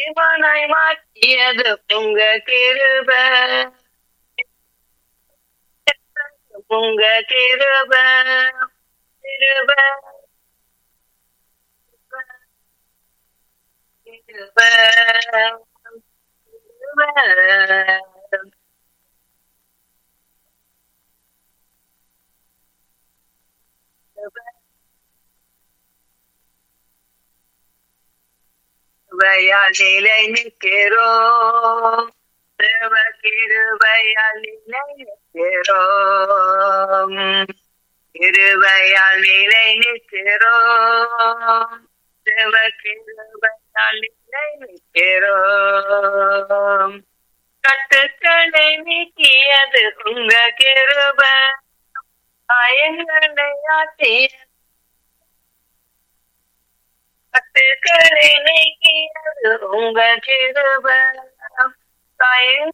தலைவனாய் மாற்றியது உங்க கிருப உங்க கிருப கிருப கிருப கிருப கிருபையால் நிலை நிற்கிறோம் தேவ கிருபையால் நிலை நிற்கிறோம் கிருபையால் நிலை நிற்கிறோம் தேவ கிருபையால் நிலை நிற்கிறோம் கட்டுக்களை நீக்கியது உங்க கிருப காயங்களை ஆற்றிய கட்டுக்களை நீக்கியது உங்க கிருப காயங்கள்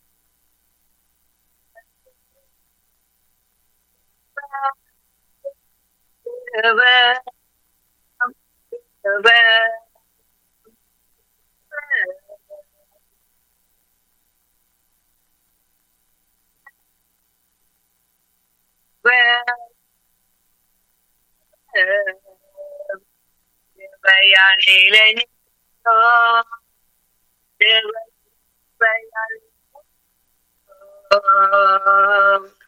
கிருப கிருப கிருபையாலே நிற்கிறோம். கிருபையாலே நிற்கிறோம்.